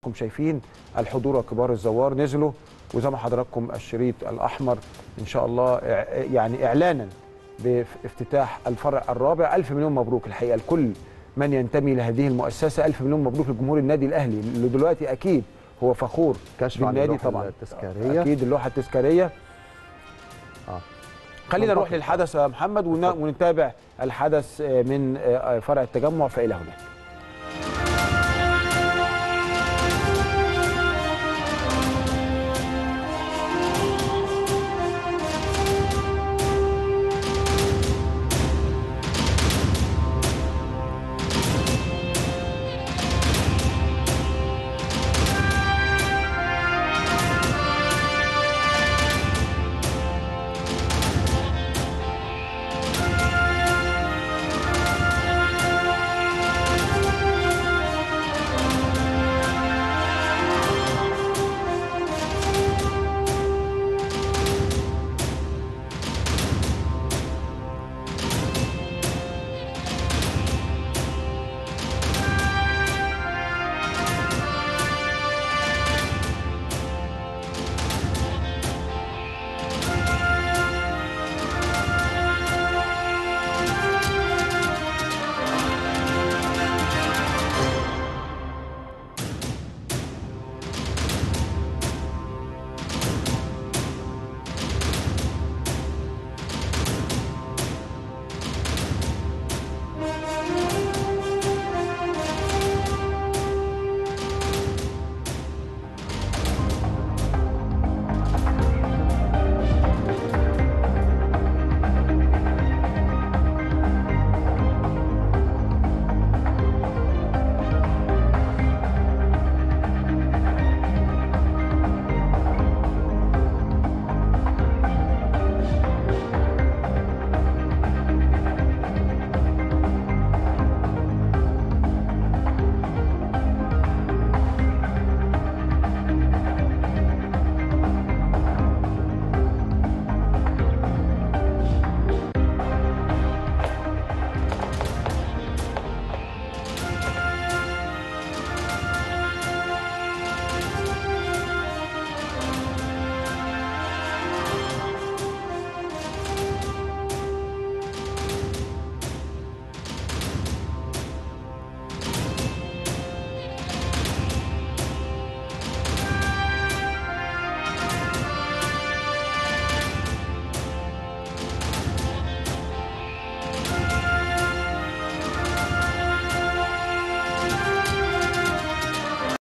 حضراتكم شايفين الحضور وكبار الزوار نزلوا وزي ما حضراتكم الشريط الاحمر ان شاء الله إع- يعني اعلانا بافتتاح الفرع الرابع الف مليون مبروك الحقيقه لكل من ينتمي لهذه المؤسسه الف مليون مبروك لجمهور النادي الاهلي اللي دلوقتي اكيد هو فخور كشف عن بالنادي اللوحة طبعا التذكارية. اكيد اللوحه التذكاريه آه. خلينا نروح منطقي. للحدث يا محمد ون- ونتابع الحدث من فرع التجمع فإلى هناك